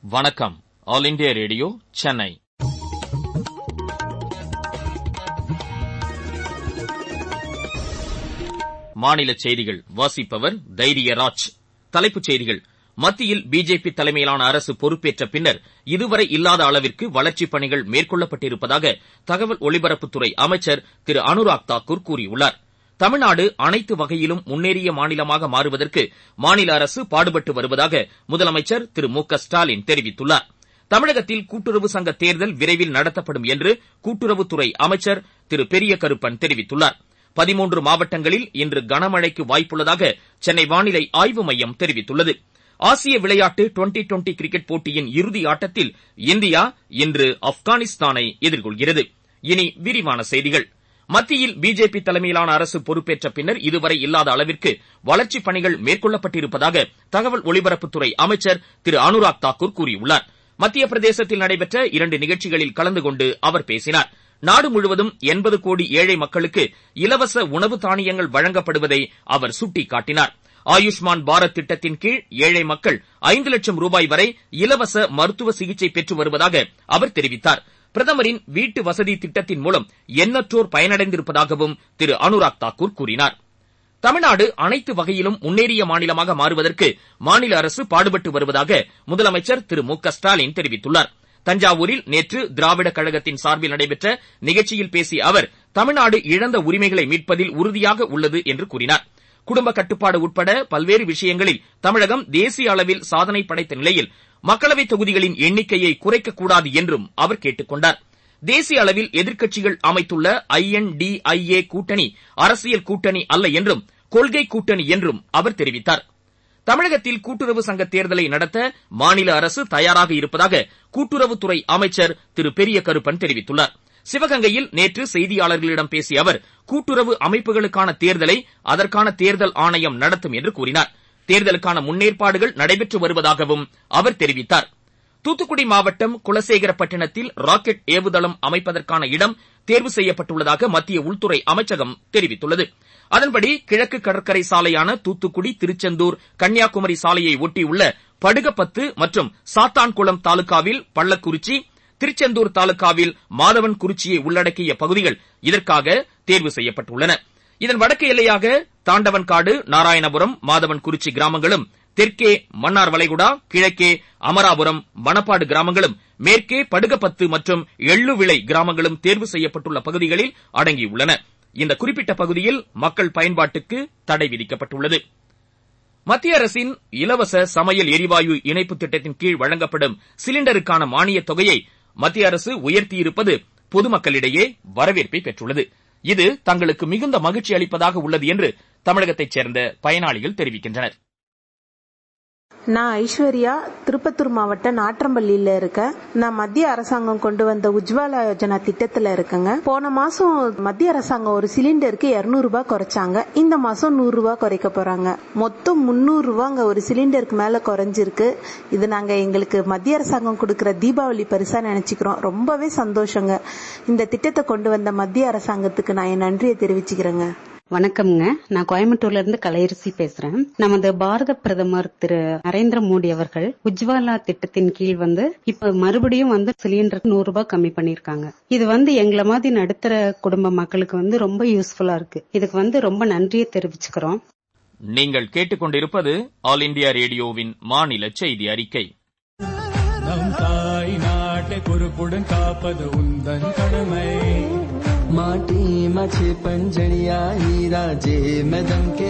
வணக்கம் all India radio Chennai மாநில செய்திகள் வாசிப்பவர் தைரியராஜ் தலைப்புச் செய்திகள் மத்தியில் பிஜேபி தலைமையிலான அரசு பொறுப்பேற்ற பின்னர் இதுவரை இல்லாத அளவிற்கு வளர்ச்சிப் பணிகள் மேற்கொள்ளப்பட்டிருப்பதாக தகவல் ஒலிபரப்புத்துறை அமைச்சர் திரு அனுராக் தாக்கூர் கூறியுள்ளார் தமிழ்நாடு அனைத்து வகையிலும் முன்னேறிய மாநிலமாக மாறுவதற்கு மாநில அரசு பாடுபட்டு வருவதாக முதலமைச்சர் திரு மு க ஸ்டாலின் தெரிவித்துள்ளார் தமிழகத்தில் கூட்டுறவு சங்க தேர்தல் விரைவில் நடத்தப்படும் என்று கூட்டுறவுத்துறை அமைச்சர் திரு பெரிய கருப்பன் தெரிவித்துள்ளார் பதிமூன்று மாவட்டங்களில் இன்று கனமழைக்கு வாய்ப்புள்ளதாக சென்னை வானிலை ஆய்வு மையம் தெரிவித்துள்ளது ஆசிய விளையாட்டு டுவெண்டி டுவெண்டி கிரிக்கெட் போட்டியின் இறுதி ஆட்டத்தில் இந்தியா இன்று ஆப்கானிஸ்தானை எதிர்கொள்கிறது இனி விரிவான செய்திகள் மத்தியில் பிஜேபி தலைமையிலான அரசு பொறுப்பேற்ற பின்னர் இதுவரை இல்லாத அளவிற்கு வளர்ச்சிப் பணிகள் மேற்கொள்ளப்பட்டிருப்பதாக தகவல் ஒலிபரப்புத்துறை அமைச்சர் திரு அனுராக் தாக்கூர் கூறியுள்ளார் மத்திய பிரதேசத்தில் நடைபெற்ற இரண்டு நிகழ்ச்சிகளில் கலந்து கொண்டு அவர் பேசினார் நாடு முழுவதும் எண்பது கோடி ஏழை மக்களுக்கு இலவச உணவு தானியங்கள் வழங்கப்படுவதை அவர் சுட்டிக்காட்டினார் ஆயுஷ்மான் பாரத் திட்டத்தின் கீழ் ஏழை மக்கள் ஐந்து லட்சம் ரூபாய் வரை இலவச மருத்துவ சிகிச்சை பெற்று வருவதாக அவர் தெரிவித்தார் பிரதமரின் வீட்டு வசதி திட்டத்தின் மூலம் எண்ணற்றோர் பயனடைந்திருப்பதாகவும் திரு அனுராக் தாக்கூர் கூறினார் தமிழ்நாடு அனைத்து வகையிலும் முன்னேறிய மாநிலமாக மாறுவதற்கு மாநில அரசு பாடுபட்டு வருவதாக முதலமைச்சர் திரு மு க ஸ்டாலின் தெரிவித்துள்ளார் தஞ்சாவூரில் நேற்று திராவிட கழகத்தின் சார்பில் நடைபெற்ற நிகழ்ச்சியில் பேசிய அவர் தமிழ்நாடு இழந்த உரிமைகளை மீட்பதில் உறுதியாக உள்ளது என்று கூறினார் குடும்ப கட்டுப்பாடு உட்பட பல்வேறு விஷயங்களில் தமிழகம் தேசிய அளவில் சாதனை படைத்த நிலையில் மக்களவைத் தொகுதிகளின் எண்ணிக்கையை குறைக்கக்கூடாது என்றும் அவர் கேட்டுக் கொண்டார் தேசிய அளவில் எதிர்க்கட்சிகள் அமைத்துள்ள ஐஎன்டிஐஏ கூட்டணி அரசியல் கூட்டணி அல்ல என்றும் கொள்கை கூட்டணி என்றும் அவர் தெரிவித்தார் தமிழகத்தில் கூட்டுறவு சங்க தேர்தலை நடத்த மாநில அரசு தயாராக இருப்பதாக கூட்டுறவுத்துறை அமைச்சர் திரு பெரிய கருப்பன் தெரிவித்துள்ளார் சிவகங்கையில் நேற்று செய்தியாளர்களிடம் பேசிய அவர் கூட்டுறவு அமைப்புகளுக்கான தேர்தலை அதற்கான தேர்தல் ஆணையம் நடத்தும் என்று கூறினார் தேர்தலுக்கான முன்னேற்பாடுகள் நடைபெற்று வருவதாகவும் அவர் தெரிவித்தார் தூத்துக்குடி மாவட்டம் குலசேகரப்பட்டினத்தில் ராக்கெட் ஏவுதளம் அமைப்பதற்கான இடம் தேர்வு செய்யப்பட்டுள்ளதாக மத்திய உள்துறை அமைச்சகம் தெரிவித்துள்ளது அதன்படி கிழக்கு கடற்கரை சாலையான தூத்துக்குடி திருச்செந்தூர் கன்னியாகுமரி சாலையை ஒட்டியுள்ள படுகப்பத்து மற்றும் சாத்தான்குளம் தாலுகாவில் பள்ளக்குறிச்சி திருச்செந்தூர் தாலுகாவில் மாதவன் குறிச்சியை உள்ளடக்கிய பகுதிகள் இதற்காக தேர்வு செய்யப்பட்டுள்ளன இதன் வடக்கு எல்லையாக தாண்டவன்காடு நாராயணபுரம் மாதவன் குறிச்சி கிராமங்களும் தெற்கே மன்னார் வளைகுடா கிழக்கே அமராபுரம் மணப்பாடு கிராமங்களும் மேற்கே படுகப்பத்து மற்றும் எள்ளுவிளை கிராமங்களும் தேர்வு செய்யப்பட்டுள்ள பகுதிகளில் அடங்கியுள்ளன இந்த குறிப்பிட்ட பகுதியில் மக்கள் பயன்பாட்டுக்கு தடை விதிக்கப்பட்டுள்ளது மத்திய அரசின் இலவச சமையல் எரிவாயு இணைப்பு திட்டத்தின் கீழ் வழங்கப்படும் சிலிண்டருக்கான மானியத் தொகையை மத்திய அரசு உயர்த்தியிருப்பது பொதுமக்களிடையே வரவேற்பை பெற்றுள்ளது இது தங்களுக்கு மிகுந்த மகிழ்ச்சி அளிப்பதாக உள்ளது என்று தமிழகத்தைச் சேர்ந்த பயனாளிகள் தெரிவிக்கின்றனர் நான் ஐஸ்வர்யா திருப்பத்தூர் மாவட்டம் நாற்றம்பள்ளியில இருக்கேன் நான் மத்திய அரசாங்கம் கொண்டு வந்த உஜ்வாலா யோஜனா திட்டத்துல இருக்கேங்க போன மாசம் மத்திய அரசாங்கம் ஒரு சிலிண்டருக்கு இருநூறு ரூபாய் குறைச்சாங்க இந்த மாசம் நூறு ரூபாய் குறைக்க போறாங்க மொத்தம் முன்னூறு ரூபாங்க ஒரு சிலிண்டருக்கு மேல குறைஞ்சிருக்கு இது நாங்க எங்களுக்கு மத்திய அரசாங்கம் கொடுக்கிற தீபாவளி பரிசா நினைச்சுக்கிறோம் ரொம்பவே சந்தோஷங்க இந்த திட்டத்தை கொண்டு வந்த மத்திய அரசாங்கத்துக்கு நான் என் நன்றியை தெரிவிச்சுக்கிறேங்க வணக்கம்ங்க நான் கோயம்புத்தூர்ல இருந்து கலையரசி பேசுறேன் நமது பாரத பிரதமர் திரு நரேந்திர மோடி அவர்கள் உஜ்வாலா திட்டத்தின் கீழ் வந்து இப்ப மறுபடியும் வந்து சிலிண்டருக்கு நூறு ரூபாய் கம்மி பண்ணிருக்காங்க இது வந்து எங்களை மாதிரி நடுத்தர குடும்ப மக்களுக்கு வந்து ரொம்ப யூஸ்ஃபுல்லா இருக்கு இதுக்கு வந்து ரொம்ப நன்றியை தெரிவிச்சுக்கிறோம் நீங்கள் கேட்டுக்கொண்டிருப்பது ஆல் இண்டியா ரேடியோவின் மாநில செய்தி அறிக்கை நம் தாய் நாட்டை பொறுப்புடன் காப்பது உந்தன் கடமை माटीमा छेपन जडिया हिरा जे मैदम के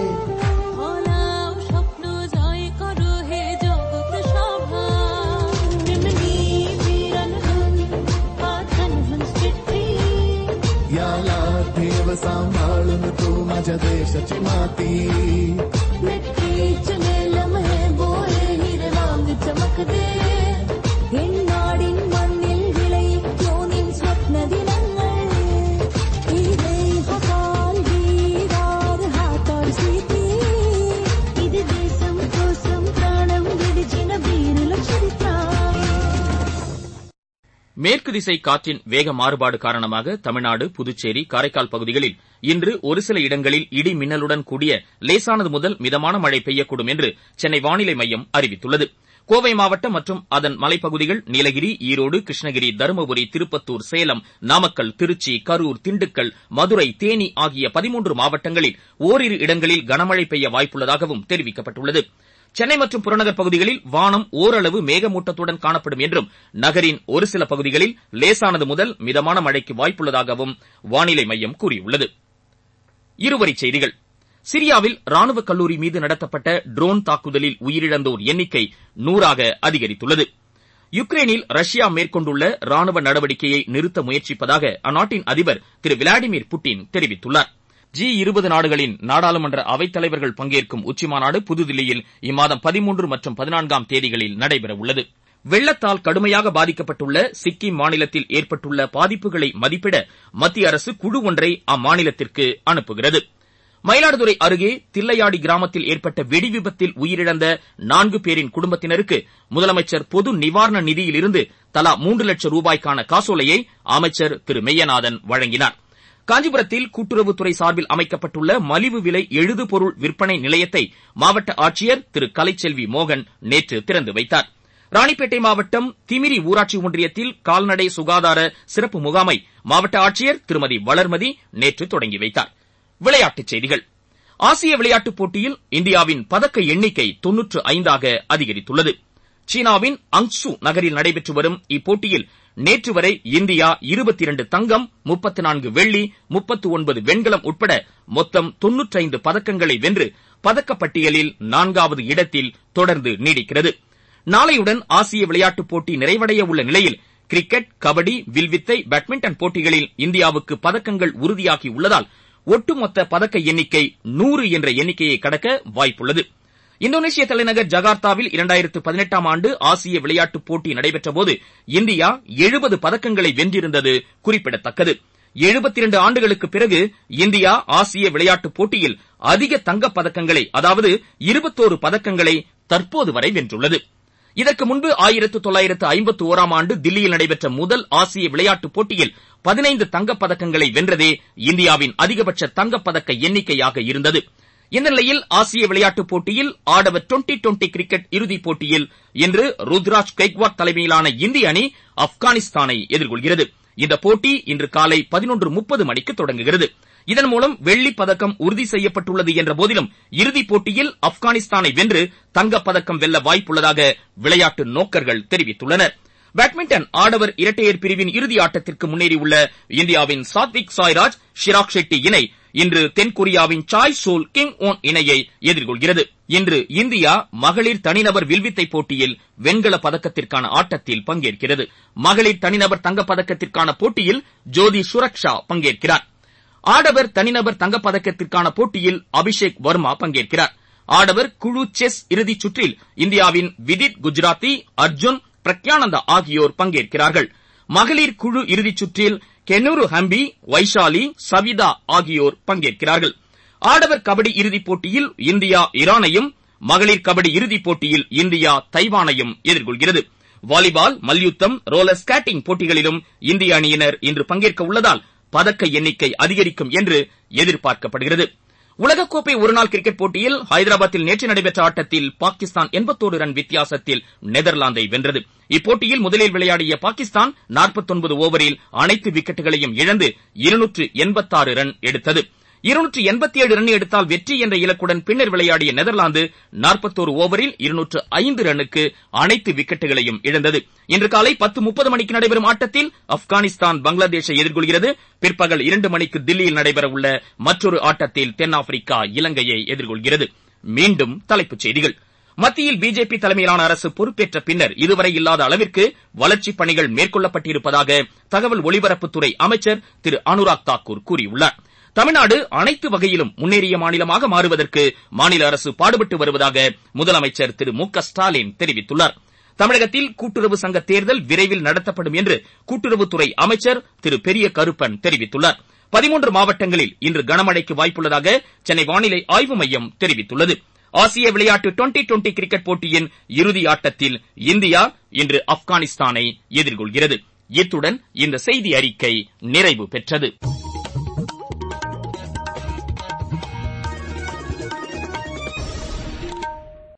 ফলাও স্বপ্ন জয় করো হে জগৎ সভা তেমনি বিরল ধ্বনি পাথন চিঠ্ठी याला देव सांभाळून तू माझ्या देशाची माती मिट्टीच लम्हे बोले हिरवांग चमकते എണ്ണാടിൻ മണ്ണിൽ വിളയും യോനിൻ സ്വപ്ന ദിനങ്ങൾ ഹകാൽ വീരാർ ഹാത്തോർ സീതി ഇത് ദേശം కోసం ప్రాణం విడిచిన వీరుల చరిత్ర மேற்கு திசை காற்றின் வேக மாறுபாடு காரணமாக தமிழ்நாடு புதுச்சேரி காரைக்கால் பகுதிகளில் இன்று ஒரு சில இடங்களில் இடி மின்னலுடன் கூடிய லேசானது முதல் மிதமான மழை பெய்யக்கூடும் என்று சென்னை வானிலை மையம் அறிவித்துள்ளது கோவை மாவட்டம் மற்றும் அதன் மலைப்பகுதிகள் நீலகிரி ஈரோடு கிருஷ்ணகிரி தருமபுரி திருப்பத்தூர் சேலம் நாமக்கல் திருச்சி கரூர் திண்டுக்கல் மதுரை தேனி ஆகிய பதிமூன்று மாவட்டங்களில் ஓரிரு இடங்களில் கனமழை பெய்ய வாய்ப்புள்ளதாகவும் தெரிவிக்கப்பட்டுள்ளது சென்னை மற்றும் புறநகர் பகுதிகளில் வானம் ஓரளவு மேகமூட்டத்துடன் காணப்படும் என்றும் நகரின் ஒரு சில பகுதிகளில் லேசானது முதல் மிதமான மழைக்கு வாய்ப்புள்ளதாகவும் வானிலை மையம் கூறியுள்ளது இருவரிச் செய்திகள் சிரியாவில் ராணுவ கல்லூரி மீது நடத்தப்பட்ட ட்ரோன் தாக்குதலில் உயிரிழந்தோர் எண்ணிக்கை நூறாக அதிகரித்துள்ளது யுக்ரைனில் ரஷ்யா மேற்கொண்டுள்ள ராணுவ நடவடிக்கையை நிறுத்த முயற்சிப்பதாக அந்நாட்டின் அதிபர் திரு விளாடிமிர் புட்டின் தெரிவித்துள்ளார் ஜி இருபது நாடுகளின் நாடாளுமன்ற அவைத்தலைவர்கள் பங்கேற்கும் உச்சிமாநாடு புதுதில்லியில் இம்மாதம் பதிமூன்று மற்றும் பதினான்காம் தேதிகளில் நடைபெறவுள்ளது வெள்ளத்தால் கடுமையாக பாதிக்கப்பட்டுள்ள சிக்கிம் மாநிலத்தில் ஏற்பட்டுள்ள பாதிப்புகளை மதிப்பிட மத்திய அரசு குழு ஒன்றை அம்மாநிலத்திற்கு அனுப்புகிறது மயிலாடுதுறை அருகே தில்லையாடி கிராமத்தில் ஏற்பட்ட வெடி விபத்தில் உயிரிழந்த நான்கு பேரின் குடும்பத்தினருக்கு முதலமைச்சர் பொது நிவாரண நிதியிலிருந்து தலா மூன்று லட்சம் ரூபாய்க்கான காசோலையை அமைச்சர் திரு மெய்யநாதன் வழங்கினார் காஞ்சிபுரத்தில் கூட்டுறவுத்துறை சார்பில் அமைக்கப்பட்டுள்ள மலிவு விலை எழுது பொருள் விற்பனை நிலையத்தை மாவட்ட ஆட்சியர் திரு கலைச்செல்வி மோகன் நேற்று திறந்து வைத்தார் ராணிப்பேட்டை மாவட்டம் திமிரி ஊராட்சி ஒன்றியத்தில் கால்நடை சுகாதார சிறப்பு முகாமை மாவட்ட ஆட்சியர் திருமதி வளர்மதி நேற்று தொடங்கி வைத்தார் விளையாட்டுச் செய்திகள் ஆசிய விளையாட்டுப் போட்டியில் இந்தியாவின் பதக்க எண்ணிக்கை தொன்னூற்று ஐந்தாக அதிகரித்துள்ளது சீனாவின் அங்சு நகரில் நடைபெற்று வரும் இப்போட்டியில் நேற்று வரை இந்தியா இருபத்தி இரண்டு தங்கம் முப்பத்தி நான்கு வெள்ளி முப்பத்து ஒன்பது வெண்கலம் உட்பட மொத்தம் தொன்னூற்றைந்து பதக்கங்களை வென்று பதக்கப்பட்டியலில் நான்காவது இடத்தில் தொடர்ந்து நீடிக்கிறது நாளையுடன் ஆசிய விளையாட்டுப் போட்டி நிறைவடைய உள்ள நிலையில் கிரிக்கெட் கபடி வில்வித்தை பேட்மிண்டன் போட்டிகளில் இந்தியாவுக்கு பதக்கங்கள் உறுதியாகி உள்ளதால் ஒட்டுமொத்த பதக்க எண்ணிக்கை நூறு என்ற எண்ணிக்கையை கடக்க வாய்ப்புள்ளது இந்தோனேஷிய தலைநகர் ஜகார்த்தாவில் இரண்டாயிரத்து பதினெட்டாம் ஆண்டு ஆசிய விளையாட்டுப் போட்டி நடைபெற்றபோது இந்தியா எழுபது பதக்கங்களை வென்றிருந்தது குறிப்பிடத்தக்கது எழுபத்தி இரண்டு ஆண்டுகளுக்கு பிறகு இந்தியா ஆசிய விளையாட்டுப் போட்டியில் அதிக தங்கப் பதக்கங்களை அதாவது இருபத்தோரு பதக்கங்களை தற்போது வரை வென்றுள்ளது இதற்கு முன்பு ஆயிரத்து தொள்ளாயிரத்து ஐம்பத்து ஓராம் ஆண்டு தில்லியில் நடைபெற்ற முதல் ஆசிய விளையாட்டுப் போட்டியில் பதினைந்து தங்கப் பதக்கங்களை வென்றதே இந்தியாவின் அதிகபட்ச தங்கப் பதக்க எண்ணிக்கையாக இருந்தது இந்த நிலையில் ஆசிய விளையாட்டுப் போட்டியில் ஆடவர் டுவெண்டி டுவெண்டி கிரிக்கெட் இறுதிப் போட்டியில் இன்று ருத்ராஜ் கெய்க்வாட் தலைமையிலான இந்திய அணி ஆப்கானிஸ்தானை எதிர்கொள்கிறது இந்த போட்டி இன்று காலை பதினொன்று முப்பது மணிக்கு தொடங்குகிறது இதன் மூலம் வெள்ளிப் பதக்கம் உறுதி செய்யப்பட்டுள்ளது என்ற போதிலும் இறுதிப் போட்டியில் ஆப்கானிஸ்தானை வென்று தங்கப் பதக்கம் வெல்ல வாய்ப்புள்ளதாக விளையாட்டு நோக்கர்கள் தெரிவித்துள்ளனர் பேட்மிண்டன் ஆடவர் இரட்டையர் பிரிவின் இறுதி ஆட்டத்திற்கு முன்னேறியுள்ள இந்தியாவின் சாத்விக் சாய்ராஜ் ஷிராக் ஷெட்டி இணை இன்று தென்கொரியாவின் சாய் சோல் கிங் ஓன் இணையை எதிர்கொள்கிறது இன்று இந்தியா மகளிர் தனிநபர் வில்வித்தை போட்டியில் வெண்கல பதக்கத்திற்கான ஆட்டத்தில் பங்கேற்கிறது மகளிர் தனிநபர் தங்கப் பதக்கத்திற்கான போட்டியில் ஜோதி சுரக்ஷா பங்கேற்கிறார் ஆடவர் தனிநபர் தங்கப் பதக்கத்திற்கான போட்டியில் அபிஷேக் வர்மா பங்கேற்கிறார் ஆடவர் குழு செஸ் இறுதிச் சுற்றில் இந்தியாவின் விதித் குஜராத்தி அர்ஜுன் பிரக்யானந்தா ஆகியோர் பங்கேற்கிறார்கள் மகளிர் குழு இறுதிச் சுற்றில் கெனூரு ஹம்பி வைஷாலி சவிதா ஆகியோர் பங்கேற்கிறார்கள் ஆடவர் கபடி இறுதிப் போட்டியில் இந்தியா ஈரானையும் மகளிர் கபடி இறுதிப் போட்டியில் இந்தியா தைவானையும் எதிர்கொள்கிறது வாலிபால் மல்யுத்தம் ரோலர் ஸ்கேட்டிங் போட்டிகளிலும் இந்திய அணியினர் இன்று பங்கேற்க உள்ளதால் பதக்க எண்ணிக்கை அதிகரிக்கும் என்று எதிர்பார்க்கப்படுகிறது உலகக்கோப்பை ஒருநாள் கிரிக்கெட் போட்டியில் ஹைதராபாத்தில் நேற்று நடைபெற்ற ஆட்டத்தில் பாகிஸ்தான் எண்பத்தோரு ரன் வித்தியாசத்தில் நெதர்லாந்தை வென்றது இப்போட்டியில் முதலில் விளையாடிய பாகிஸ்தான் நாற்பத்தொன்பது ஓவரில் அனைத்து விக்கெட்டுகளையும் இழந்து இருநூற்று எண்பத்தாறு ரன் எடுத்தது இருநூற்று எண்பத்தி ஏழு ரன் எடுத்தால் வெற்றி என்ற இலக்குடன் பின்னர் விளையாடிய நெதர்லாந்து நாற்பத்தோரு ஓவரில் இருநூற்று ஐந்து ரன்னுக்கு அனைத்து விக்கெட்டுகளையும் இழந்தது இன்று காலை பத்து முப்பது மணிக்கு நடைபெறும் ஆட்டத்தில் ஆப்கானிஸ்தான் பங்களாதேஷை எதிர்கொள்கிறது பிற்பகல் இரண்டு மணிக்கு தில்லியில் நடைபெறவுள்ள மற்றொரு ஆட்டத்தில் தென்னாப்பிரிக்கா இலங்கையை எதிர்கொள்கிறது மீண்டும் தலைப்புச் செய்திகள் மத்தியில் பிஜேபி தலைமையிலான அரசு பொறுப்பேற்ற பின்னர் இதுவரை இல்லாத அளவிற்கு வளர்ச்சிப் பணிகள் மேற்கொள்ளப்பட்டிருப்பதாக தகவல் ஒலிபரப்புத்துறை அமைச்சர் திரு அனுராக் தாக்கூர் கூறியுள்ளார் தமிழ்நாடு அனைத்து வகையிலும் முன்னேறிய மாநிலமாக மாறுவதற்கு மாநில அரசு பாடுபட்டு வருவதாக முதலமைச்சர் திரு மு க ஸ்டாலின் தெரிவித்துள்ளார் தமிழகத்தில் கூட்டுறவு சங்க தேர்தல் விரைவில் நடத்தப்படும் என்று கூட்டுறவுத்துறை அமைச்சர் திரு பெரிய கருப்பன் தெரிவித்துள்ளார் பதிமூன்று மாவட்டங்களில் இன்று கனமழைக்கு வாய்ப்புள்ளதாக சென்னை வானிலை ஆய்வு மையம் தெரிவித்துள்ளது ஆசிய விளையாட்டு டுவெண்டி டுவெண்டி கிரிக்கெட் போட்டியின் இறுதி ஆட்டத்தில் இந்தியா இன்று ஆப்கானிஸ்தானை எதிர்கொள்கிறது இத்துடன் இந்த செய்தி அறிக்கை நிறைவு பெற்றது